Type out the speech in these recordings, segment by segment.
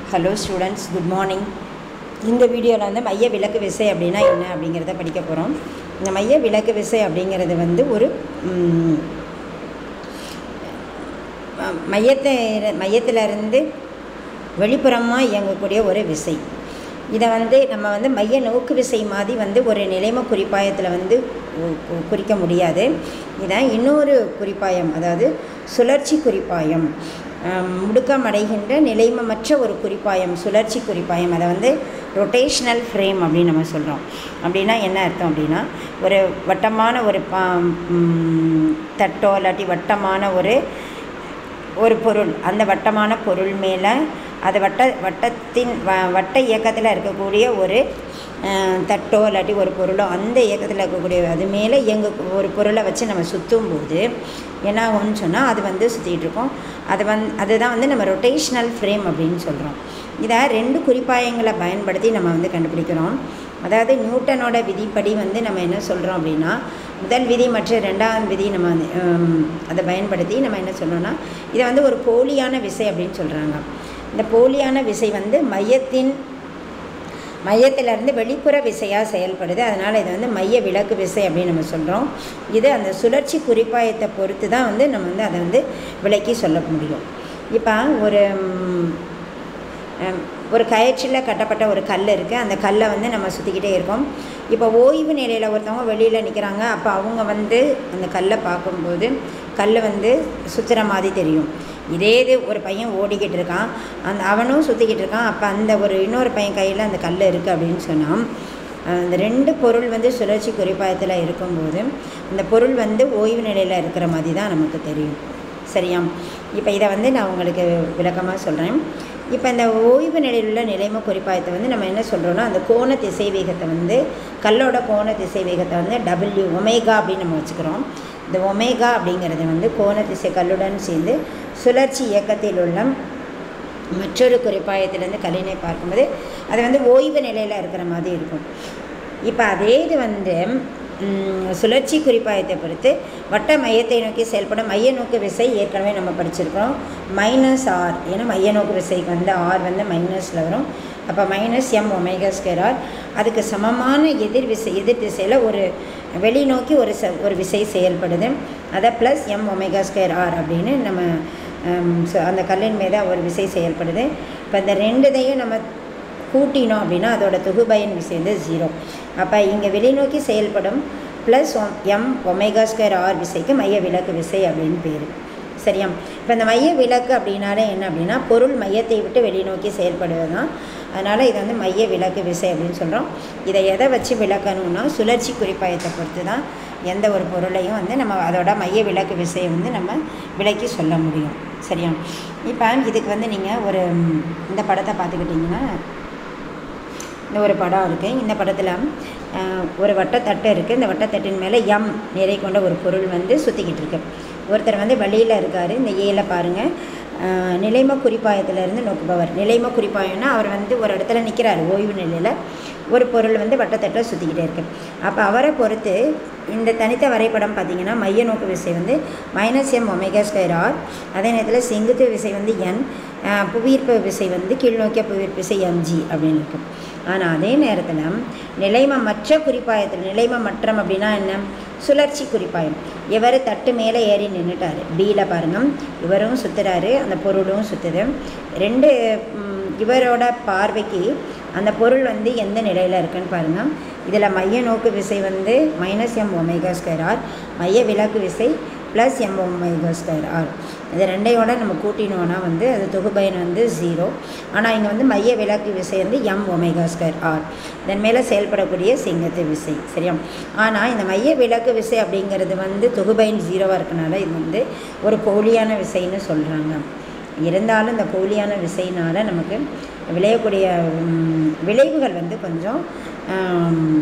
hello students good morning இந்த வீடியோவில் வந்து மைய விளக்கு விசை அப்படின்னா என்ன அப்படிங்கிறத படிக்க போகிறோம் இந்த மைய விளக்கு விசை அப்படிங்கிறது வந்து ஒரு ம், ம- மையத்தை மையத்திலிருந்து வெளிப்புறமாக இயங்கக்கூடிய ஒரு விசை இதை வந்து நம்ம வந்து மைய நோக்கு விசை மாதிரி வந்து ஒரு நிலைம குறிப்பாயத்தில் வந்து கு- கு- குறிக்க முடியாது இதை இன்னொரு குறிப்பாயம் அதாவது சுழற்சி குறிப்பாயம் ஆம், முடுக்கமடைகின்ற நிலைமமற்ற ஒரு குறிப்பாயம் சுழற்சி குறிப்பாயம் அதை வந்து ரொட்டேஷ்னல் ஃப்ரேம் அப்படின்னு நம்ம சொல்கிறோம் அப்படின்னா என்ன அர்த்தம் அப்படின்னா ஒரு வட்டமான ஒரு பா ம், தட்டோ இல்லாட்டி வட்டமான ஒரு ஒரு பொருள் அந்த வட்டமான பொருள் மேலே அது வட்ட வட்டத்தின் வ வட்ட இயக்கத்தில் இருக்கக்கூடிய ஒரு அஹ், தட்டோ இல்லாட்டி ஒரு பொருளோ அந்த இயக்கத்தில் இருக்கக்கூடிய அது மேலே இயங்க ஒரு பொருளை வச்சு நம்ம சுற்றும் போது என்ன ஆகும்னு சொன்னால் அது வந்து சுற்றிட்டு இருக்கோம் அது வந் அதுதான் வந்து நம்ம ரொட்டேஷ்னல் ஃப்ரேம் அப்படின்னு சொல்கிறோம் இதை ரெண்டு குறிப்பாயங்களை பயன்படுத்தி நம்ம வந்து கண்டுபிடிக்கிறோம் அதாவது நியூட்டனோட விதிப்படி வந்து நம்ம என்ன சொல்கிறோம் அப்படின்னா முதல் விதி மற்றும் ரெண்டாவது விதி நம்ம வந்து, ஹம், அதை பயன்படுத்தி நம்ம என்ன சொல்கிறோம்னா இதை வந்து ஒரு போலியான விசை அப்படின்னு சொல்கிறாங்க இந்த போலியான விசை வந்து மையத்தின் மையத்திலிருந்து வெளிப்புற விசையாக செயல்படுது அதனால் இது வந்து மைய விலக்கு விசை அப்படின்னு நம்ம சொல்கிறோம் இது அந்த சுழற்சி குறிப்பாயத்தை பொறுத்து தான் வந்து நம்ம வந்து அதை வந்து விளக்கி சொல்ல முடியும் இப்போ ஒரு ம், ஹம், ஒரு கயிற்றில் கட்டப்பட்ட ஒரு கல் இருக்குது அந்த கல்லை வந்து நம்ம சுற்றிக்கிட்டே இருக்கோம் இப்போ ஓய்வு நிலையில் ஒருத்தவங்க வெளியில் நிற்கிறாங்க அப்போ அவங்க வந்து அந்த கல்லை பார்க்கும்போது கல் வந்து சுற்றுற மாதிரி தெரியும் இதே இது ஒரு பையன் ஓடிக்கிட்டு இருக்கான் அந்த அவனும் சுற்றிக்கிட்டு இருக்கான் அப்போ அந்த ஒரு இன்னொரு பையன் கையில் அந்த கல் இருக்குது அப்படின்னு சொன்னால் அந்த ரெண்டு பொருள் வந்து சுழற்சி குறிப்பாயத்தில் இருக்கும்போது அந்த பொருள் வந்து ஓய்வு நிலையில் இருக்கிற மாதிரி தான் நமக்கு தெரியும் சரியா இப்போ இதை வந்து நான் உங்களுக்கு விளக்கமாக சொல்கிறேன் இப்போ இந்த ஓய்வு நிலையில் உள்ள நிலைம குறிப்பாயத்தை வந்து நம்ம என்ன சொல்கிறோன்னா அந்த கோண திசை வேகத்தை வந்து கல்லோட கோண திசை வேகத்தை வந்து டபிள்யூ ஒமேகா அப்படின்னு நம்ம வச்சுக்கிறோம் இந்த ஒமேகா அப்படிங்கிறது வந்து கோண திசை கல்லுடன் சேர்ந்து சுழற்சி இயக்கத்தில் உள்ள மற்றொரு குறிப்பாயத்திலேருந்து கல்லினை பார்க்கும்போது அது வந்து ஓய்வு நிலையில் இருக்கிற மாதிரி இருக்கும் இப்போ அதே இது வந்து ம், சுழற்சி குறிப்பாயத்தை பொறுத்து வட்ட மையத்தை நோக்கி செயல்படும் மைய நோக்கு விசை ஏற்கனவே நம்ம படிச்சிருக்கிறோம் மைனஸ் ஆர் ஏன்னா மைய நோக்கு விசைக்கு வந்து ஆர் வந்து மைனஸில் வரும் அப்போ minus M omega square R அதுக்கு சமமான எதிர் விசை எதிர் திசையில் ஒரு வெளிநோக்கி ஒரு ச ஒரு விசை செயல்படுது அதை plus M omega square R அப்படின்னு நம்ம ஹம், so அந்த கல்லின் மீது ஒரு விசை செயல்படுது இப்போ இந்த ரெண்டுதையும் நம்ம கூட்டினோம் அப்படின்னா அதோட தொகுபயன் விசை வந்து ஜீரோ அப்போ இங்கே வெளிநோக்கி செயல்படும் plus M omega square R விசைக்கு மைய விலக்கு விசை அப்படின்னு பேர் சரியா இப்போ இந்த மைய விலக்கு அப்படின்னாலே என்ன அப்படின்னா பொருள் மையத்தை விட்டு வெளிநோக்கி செயல்படுவது தான் அதனால் இது வந்து மைய விலக்கு விசை அப்படின்னு சொல்கிறோம் இதை எதை வச்சு விளக்கணும்னா சுழற்சி குறிப்பாயத்தை பொறுத்து தான் எந்த ஒரு பொருளையும் வந்து நம்ம அதோட மைய விலக்கு விசையை வந்து நம்ம விலக்கி சொல்ல முடியும் சரியா இப்போ இதுக்கு வந்து நீங்கள் ஒரு ம், இந்த படத்தை பார்த்துக்கிட்டிங்கன்னா இந்த ஒரு படம் இருக்குது இந்த படத்தில் ஒரு வட்டத்தட்டு இருக்குது இந்த வட்டத்தட்டின் மேலே எம் நிறை கொண்ட ஒரு பொருள் வந்து சுற்றிக்கிட்டு இருக்கு ஒருத்தர் வந்து வழியில் இருக்கார் இந்த ஏல பாருங்கள் நிலைம குறிப்பாயத்திலிருந்து நோக்குபவர் நிலைம குறிப்பாயம்னா அவர் வந்து ஒரு இடத்துல நிற்கிறார் ஓய்வு நிலையில் ஒரு பொருள் வந்து வட்டத்தட்டில் சுற்றிக்கிட்டே இருக்கு அப்போ அவரை பொறுத்து இந்த தனித்த வரைபடம் பார்த்தீங்கன்னா மைய நோக்கு விசை வந்து minus M omega square R அதே நேரத்தில் செங்குத்து விசை வந்து என் புவியீர்ப்பு விசை வந்து கீழ்நோக்கிய புவியீர்ப்பு விசை எம்ஜி அப்படின்னு இருக்கும் ஆனால் அதே நேரத்தில் நிலைம மற்ற குறிப்பாயத்தில் நிலைம மற்றம் அப்படின்னா என்ன சுழற்சி குறிப்பாயம் இவர் தட்டு மேலே ஏறி நின்றுட்டார் பியில் பாருங்க இவரும் சுற்றுறாரு அந்த பொருளும் சுற்றுது ரெண்டு ம், இவரோட பார்வைக்கு அந்த பொருள் வந்து எந்த நிலையில் இருக்குன்னு பாருங்கள் இதில் மைய நோக்கு விசை வந்து minus M omega square R மைய விலக்கு விசை plus M omega square R இது ரெண்டையோட நம்ம கூட்டினோன்னா வந்து அது தொகுபயன் வந்து ஜீரோ ஆனால் இங்கே வந்து மைய விலக்கு விசை வந்து எம் ஒமேகா ஸ்கொயர் ஆர் இதன் மேலே செயல்படக்கூடிய செங்கத்து விசை சரியா ஆனால் இந்த மைய விலக்கு விசை அப்படிங்கிறது வந்து தொகுபயன் ஜீரோவாக இருக்கனால இது வந்து ஒரு போலியான விசைன்னு சொல்கிறாங்க இருந்தாலும் இந்த போலியான விசைனால் நமக்கு விளையக்கூடிய ம், விளைவுகள் வந்து கொஞ்சம் ஆம்,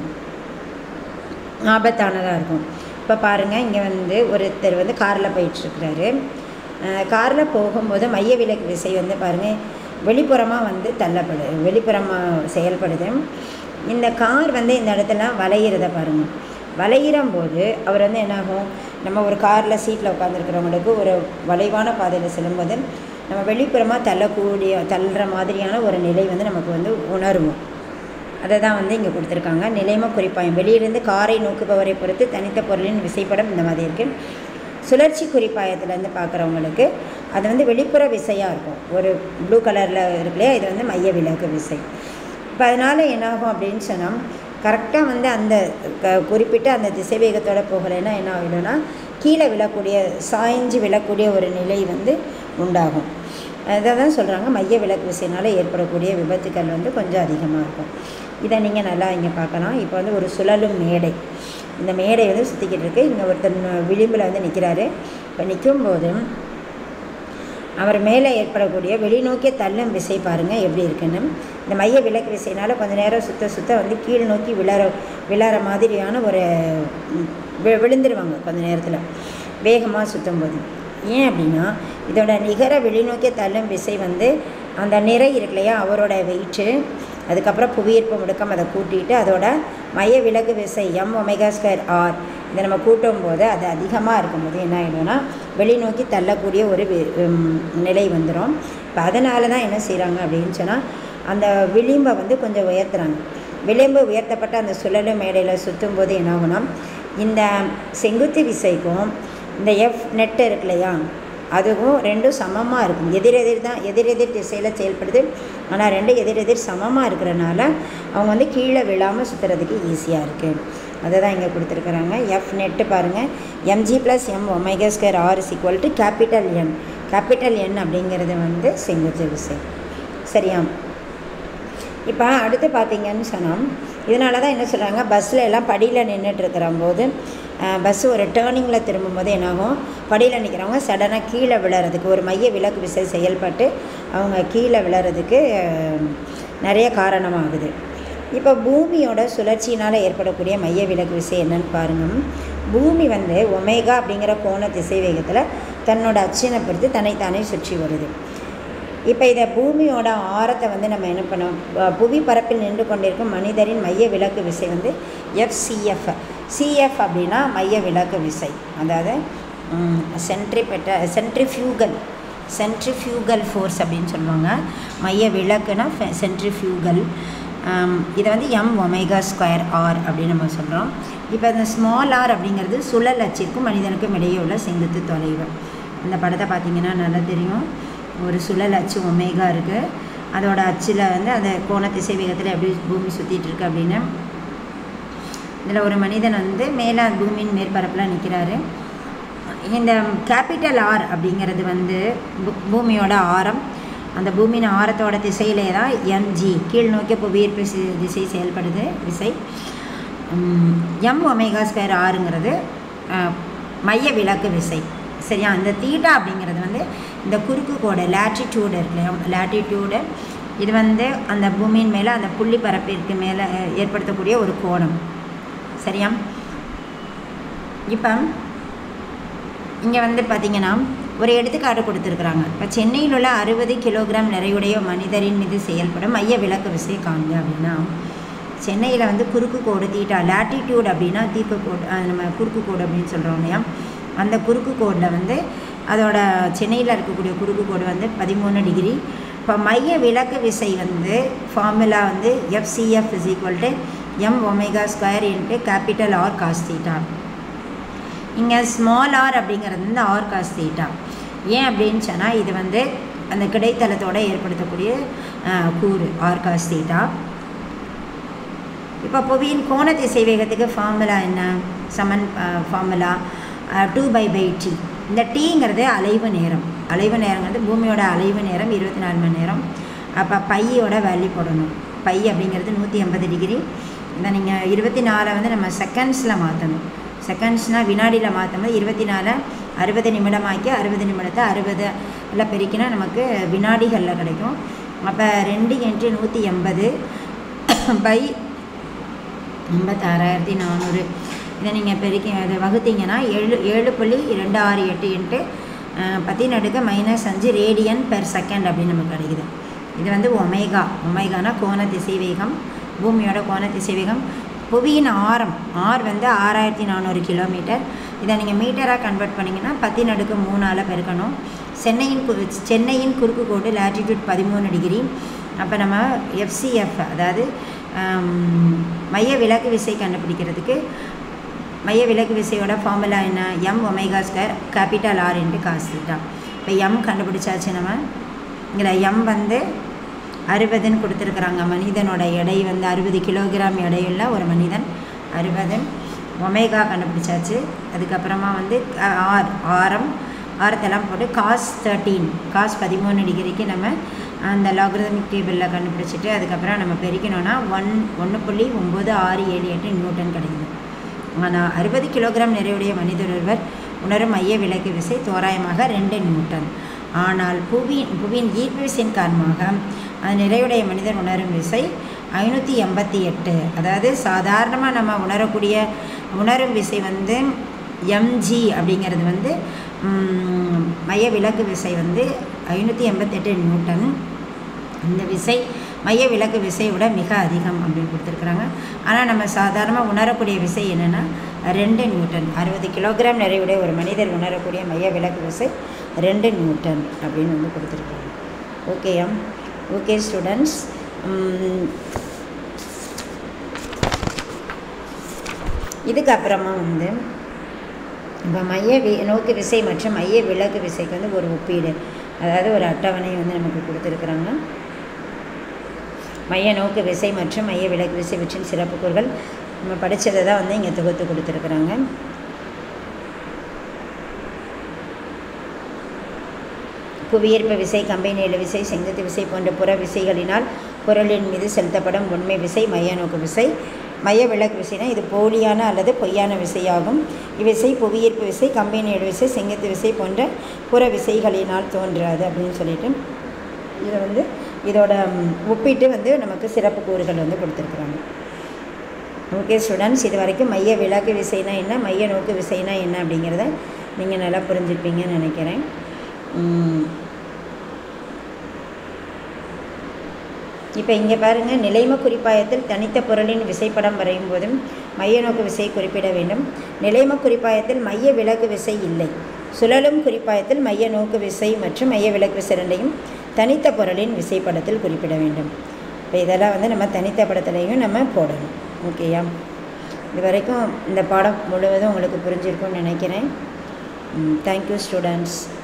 ஆபத்தானதாக இருக்கும் இப்போ பாருங்கள் இங்கே வந்து ஒருத்தர் வந்து காரில் போயிட்டுருக்கிறாரு காரில் போகும்போது மைய விலக்கு விசை வந்து பாருங்கள் வெளிப்புறமாக வந்து தள்ளப்படுது வெளிப்புறமாக செயல்படுது இந்த கார் வந்து இந்த இடத்துல வளையிறத பாருங்கள் வளையிறம் போது அவர் வந்து என்னாகும் நம்ம ஒரு காரில் சீட்டில் உட்காந்துருக்கிறவங்களுக்கு ஒரு வளைவான பாதையில் செல்லும்போது நம்ம வெளிப்புறமாக தள்ளக்கூடிய தள்ளுற மாதிரியான ஒரு நிலை வந்து நமக்கு வந்து உணருவோம் அதை தான் வந்து இங்கே கொடுத்துருக்காங்க நிலைம குறிப்பாயம் வெளியிலிருந்து காரை நோக்குபவரை பொறுத்து தனித்த பொருளின் விசைப்படம் இந்த மாதிரி இருக்குது சுழற்சி குறிப்பாயத்துலேருந்து பார்க்குறவங்களுக்கு அது வந்து வெளிப்புற விசையாக இருக்கும் ஒரு ப்ளூ கலரில் இருக்குல்லையா இது வந்து மைய விலக்கு விசை இப்போ அதனால் என்னாகும் அப்படின்னு சொன்னால் கரெக்டாக வந்து அந்த க குறிப்பிட்ட அந்த திசைவேகத்தோட போகலைன்னா என்ன ஆகிடும்னா கீழே விழக்கூடிய சாய்ஞ்சு விழக்கூடிய ஒரு நிலை வந்து உண்டாகும் அதை தான் சொல்கிறாங்க மைய விலக்கு விசைனால் ஏற்படக்கூடிய விபத்துக்கள் வந்து கொஞ்சம் அதிகமாக இருக்கும் இதை நீங்கள் நல்லா இங்கே பார்க்கலாம் இப்போ வந்து ஒரு சுழலும் மேடை இந்த மேடை வந்து சுற்றிக்கிட்டு இருக்கு இங்கே ஒருத்தர் விளிம்பில் வந்து நிற்கிறாரு இப்போ நிற்கும்போது அவர் மேலே ஏற்படக்கூடிய வெளிநோக்கிய தள்ளும் விசை பாருங்கள் எப்படி இருக்குன்னு இந்த மைய விலக்கு விசைனால் கொஞ்ச நேரம் சுத்த சுத்த வந்து கீழ் நோக்கி விழற விழற மாதிரியான ஒரு வி- விழுந்துருவாங்க கொஞ்ச நேரத்தில் வேகமாக சுற்றும் போது ஏன் அப்படின்னா இதோட நிகர வெளிநோக்கிய தள்ளும் விசை வந்து அந்த நிறை இருக்கு இல்லையா அவரோட வெயிட்டு அதுக்கப்புறம் புவியீர்ப்பு முடுக்கம் அதை கூட்டிட்டு அதோட மைய விலக்கு விசை எம் ஒமேகா ஸ்கொயர் ஆர் இதை நம்ம கூட்டும் போது அது அதிகமாக இருக்கும்போது என்ன ஆகிடும்னா வெளிநோக்கி தள்ளக்கூடிய ஒரு வி- உம், நிலை வந்துடும் இப்போ அதனால தான் என்ன செய்கிறாங்க அப்படின்னு சொன்னால் அந்த விளிம்பை வந்து கொஞ்சம் உயர்த்துறாங்க விளிம்பு உயர்த்தப்பட்ட அந்த சுழலும் மேடையில் சுற்றும் போது என்ன ஆகும்னா இந்த செங்குத்து விசைக்கும் இந்த எஃப் நெட்டு இருக்கு இல்லையா அதுவும் ரெண்டும் சமமாக இருக்கும் எதிரெதிர் தான் எதிரெதிர் திசையில் செயல்படுது ஆனால் ரெண்டும் எதிரெதிர் சமமாக இருக்கிறனால அவங்க வந்து கீழே விழாமல் சுற்றுறதுக்கு ஈஸியாக இருக்குது அதை தான் இங்கே கொடுத்துருக்குறாங்க எஃப் நெட்டு பாருங்கள் MG plus M omega square R is equal to capital N capital N அப்படிங்கிறது வந்து செங்குத்து விசை சரியா இப்போ அடுத்து பார்த்தீங்கன்னு சொன்னால் இதனால தான் என்ன சொல்கிறாங்க பஸ்ஸில் எல்லாம் படியில் நின்றுட்டு இருக்கிற போது பஸ்ஸு ஒரு டேர்னிங்கில் திரும்பும்போது என்னாகும் படியில் நிற்கிறவங்க சடனாக கீழே விழறதுக்கு ஒரு மைய விலக்கு விசை செயல்பட்டு அவங்க கீழே விழறதுக்கு அஹ், நிறைய காரணமாகுது இப்போ பூமியோட சுழற்சியினால் ஏற்படக்கூடிய மைய விலக்கு விசை என்னன்னு பாருங்கள் பூமி வந்து ஒமேகா அப்படிங்கிற கோண திசை வேகத்தில் தன்னோட அச்சினை பொறுத்து தன்னைத்தானே சுற்றி வருது இப்போ இதை பூமியோட ஆரத்தை வந்து நம்ம என்ன பண்ணோம் ப- புவி பரப்பில் நின்று கொண்டிருக்கும் மனிதரின் மைய விலக்கு விசை வந்து எஃப்சிஎஃப் சிஎஃப் அப்படின்னா மைய விலக்கு விசை அதாவது சென்ட்ரிபெட்ட சென்ட்ரிஃபியூகல் சென்ட்ரிஃபியூகல் ஃபோர்ஸ் அப்படின்னு சொல்லுவாங்க மைய விலக்குனா சென்ட்ரிஃபியூகல் இதை வந்து எம் ஒமேகா ஸ்கொயர் ஆர் அப்படின்னு நம்ம சொல்கிறோம் இப்போ இந்த ஸ்மால் ஆர் அப்படிங்கிறது சுழல் அச்சிற்கும் மனிதனுக்கும் இடையே உள்ள செங்குத்து தொலைவு இந்த படத்தை பார்த்தீங்கன்னா நல்லா தெரியும் ஒரு சுழல் அச்சு ஒமேகா இருக்குது அதோட அச்சில் வந்து அந்த கோண திசை வேகத்தில் எப்படி பூமி சுற்றிட்டு இருக்கு அப்படின்னு இதில் ஒரு மனிதன் வந்து மேலே பூமியின் மேற்பரப்பில் நிற்கிறாரு இந்த கேபிட்டல் ஆர் அப்படிங்கிறது வந்து பூ- பூமியோட ஆரம் அந்த பூமியின் ஆரத்தோட திசையிலே தான் எம்ஜி கீழ் நோக்கிய புவியீர்ப்பு சி- திசை செயல்படுது விசை எம் ஒமேகா ஸ்கொயர் ஆறுங்கிறது அஹ், மைய விலக்கு விசை சரியா அந்த தீட்டா அப்படிங்கிறது வந்து இந்த குறுக்கு கோடு லேட்டிடியூடு இருக்கு இல்லையா லேட்டிடியூடு இது வந்து அந்த பூமியின் மேலே அந்த புள்ளி பரப்பிற்கு மேலே அஹ், ஏற்படுத்தக்கூடிய ஒரு கோணம் சரியா இப்போ இங்கே வந்து பார்த்தீங்கன்னா ஒரு எடுத்துக்காட்டு கொடுத்துருக்குறாங்க இப்போ சென்னையில் உள்ள அறுபது கிலோகிராம் நிறையுடைய மனிதரின் மீது செயல்படும் மைய விலக்கு விசை காண்க அப்படின்னா சென்னையில் வந்து குறுக்கு கோடு தீட்டா லேட்டிடியூட் அப்படின்னா தீர்க்க கோடு அது நம்ம குறுக்கு கோடு அப்படின்னு சொல்கிறோம் இல்லையா அந்த குறுக்கு கோடில் வந்து அதோட சென்னையில் இருக்கக்கூடிய குறுக்கு கோடு வந்து பதிமூணு டிகிரி இப்போ மைய விலக்கு விசை வந்து ஃபார்முலா வந்து FCF is equal to M omega square into capital R cos theta இங்கே ஸ்மால் ஆர் அப்படிங்கிறது வந்து ஆர் காஸ் தீட்டா ஏன் அப்படின்னு சொன்னால் இது வந்து அந்த கிடைத்தளத்தோட ஏற்படுத்தக்கூடிய அஹ், கூறு ஆர் காஸ் தீட்டா இப்போ புவியின் கோண திசை வேகத்துக்கு ஃபார்முலா என்ன சமன் formula two pi by T இந்த டீங்கிறது அலைவு நேரம் அலைவு நேரங்கிறது பூமியோட அலைவு நேரம் இருபத்தி நாலு மணி நேரம் அப்போ பையோட வேல்யூ போடணும் பை அப்படிங்கிறது நூற்றி எண்பது டிகிரி இதை நீங்கள் இருபத்தி நாலை வந்து நம்ம செகண்ட்ஸில் மாற்றணும் செகண்ட்ஸ்னால் வினாடியில் மாற்றும் போது இருபத்தி நாலை அறுபது நிமிடமாக்கி அறுபது நிமிடத்தை அறுபது எல்லாம் பெருக்கினா நமக்கு வினாடிகளில் கிடைக்கும் அப்போ ரெண்டு இன்ட்டு நூற்றி எண்பது பை ஐம்பத்தாறாயிரத்தி நானூறு இதை நீங்கள் பெருக்கி அதை வகுத்தீங்கன்னா ஏழு ஏழு புள்ளி ரெண்டு ஆறு எட்டு இன்ட்டு பத்தின் அடுக்க மைனஸ் அஞ்சு ரேடியன் பெர் செகண்ட் அப்படின்னு நமக்கு கிடைக்குது இது வந்து ஒமேகா ஒமேகானா கோண திசை வேகம் பூமியோட கோண திசை வேகம் புவியின் ஆரம் ஆர் வந்து ஆறாயிரத்தி நானூறு கிலோமீட்டர் இதை நீங்கள் மீட்டராக கன்வெர்ட் பண்ணிங்கன்னா பத்தின் அடுக்கு மூணால் பெருக்கணும் சென்னையின் கு சென்னையின் குறுக்கு கோடு லாட்டிடியூட் பதிமூணு டிகிரி அப்போ நம்ம எஃப்சிஎஃப் அதாவது ஆம், மைய விலக்கு விசை கண்டுபிடிக்கிறதுக்கு மைய விலக்கு விசையோட ஃபார்முலா என்ன M omega square capital R into cos theta இப்போ எம் கண்டுபிடிச்சாச்சு நம்ம இதில் எம் வந்து அறுபதுன்னு கொடுத்துருக்குறாங்க மனிதனோட எடை வந்து அறுபது கிலோகிராம் எடையுள்ள ஒரு மனிதன் அறுபது ஒமேகா கண்டுபிடிச்சாச்சு அதுக்கப்புறமா வந்து அஹ், ஆர் ஆரம் ஆரத்தெல்லாம் போட்டு காஸ் தேர்ட்டீன் காஸ் பதிமூணு டிகிரிக்கு நம்ம அந்த லாக்ரதமிக் டேபிளில் கண்டுபிடிச்சிட்டு அதுக்கப்புறம் நம்ம பெருக்கணும்னா ஒன் ஒன்று புள்ளி ஒம்பது ஆறு ஏழு எட்டு நியூட்டன் கிடைக்குது ஆனால் அறுபது கிலோகிராம் நிறையுடைய மனிதர் ஒருவர் உணரும் மைய விலக்கு விசை தோராயமாக ரெண்டு நியூட்டன் ஆனால் புவியின் புவியின் ஈர்ப்பு விசையின் காரணமாக அது நிறையுடைய மனிதர் உணரும் விசை ஐநூற்றி எண்பத்தி எட்டு அதாவது சாதாரணமாக நம்ம உணரக்கூடிய உணரும் விசை வந்து எம்ஜி அப்படிங்கிறது வந்து ம், மைய விலக்கு விசை வந்து ஐநூற்றி எண்பத்தெட்டு நியூட்டன் இந்த விசை மைய விலக்கு விசையோட மிக அதிகம் அப்படின்னு கொடுத்துருக்குறாங்க ஆனால் நம்ம சாதாரணமாக உணரக்கூடிய விசை என்னென்னா ரெண்டு நியூட்டன் அறுபது கிலோகிராம் நிறையுடைய ஒரு மனிதர் உணரக்கூடிய மைய விலக்கு விசை ரெண்டு நியூட்டன் அப்படின்னு வந்து கொடுத்துருக்காங்க ஓகேயா ஓகே ஸ்டூடெண்ட்ஸ் இதுக்கப்புறமா வந்து இப்போ மைய வி நோக்கு விசை மற்றும் மைய விலக்கு விசைக்கு வந்து ஒரு ஒப்பீடு அதாவது ஒரு அட்டவணை வந்து நமக்கு கொடுத்துருக்குறாங்க மைய நோக்கு விசை மற்றும் மைய விலக்கு விசை விற்றின் சிறப்புக்கூறுகள் நம்ம படித்ததை தான் வந்து இங்கே தொகுத்து கொடுத்துருக்குறாங்க புவியீர்ப்பு விசை கம்பை நீள விசை செங்குத்து விசை போன்ற புற விசைகளினால் பொருளின் மீது செலுத்தப்படும் உண்மை விசை மைய நோக்கு விசை மைய விலக்கு விசைனா இது போலியான அல்லது பொய்யான விசையாகும் இவ்விசை புவியீர்ப்பு விசை கம்பை நீள விசை செங்குத்து விசை போன்ற புற விசைகளினால் தோன்றாது அப்படின்னு சொல்லிட்டு இதை வந்து இதோட ம், ஒப்பிட்டு வந்து நமக்கு சிறப்பு கூறுகள் வந்து கொடுத்துருக்குறாங்க ஓகே ஸ்டூடெண்ட்ஸ் இது வரைக்கும் மைய விலக்கு விசைனா என்ன மைய நோக்கு விசைனா என்ன அப்படிங்கிறத நீங்கள் நல்லா புரிஞ்சுப்பீங்கன்னு நினைக்கிறேன் இப்போ இங்கே பாருங்கள் நிலைம குறிப்பாயத்தில் தனித்த பொருளின் விசைப்படம் வரையும் போதும் மைய நோக்கு விசையை குறிப்பிட வேண்டும் நிலைம குறிப்பாயத்தில் மைய விலக்கு விசை இல்லை சுழலும் குறிப்பாயத்தில் மைய நோக்கு விசை மற்றும் மைய விலக்கு விசை ரெண்டையும் தனித்த பொருளின் விசைப்படத்தில் குறிப்பிட வேண்டும் இப்போ இதெல்லாம் வந்து நம்ம தனித்த படத்துலையும் நம்ம போடணும் ஓகேயா இது வரைக்கும் இந்த பாடம் முழுவதும் உங்களுக்கு புரிஞ்சிருக்கும்னு நினைக்கிறேன் தேங்க்யூ ஸ்டூடெண்ட்ஸ்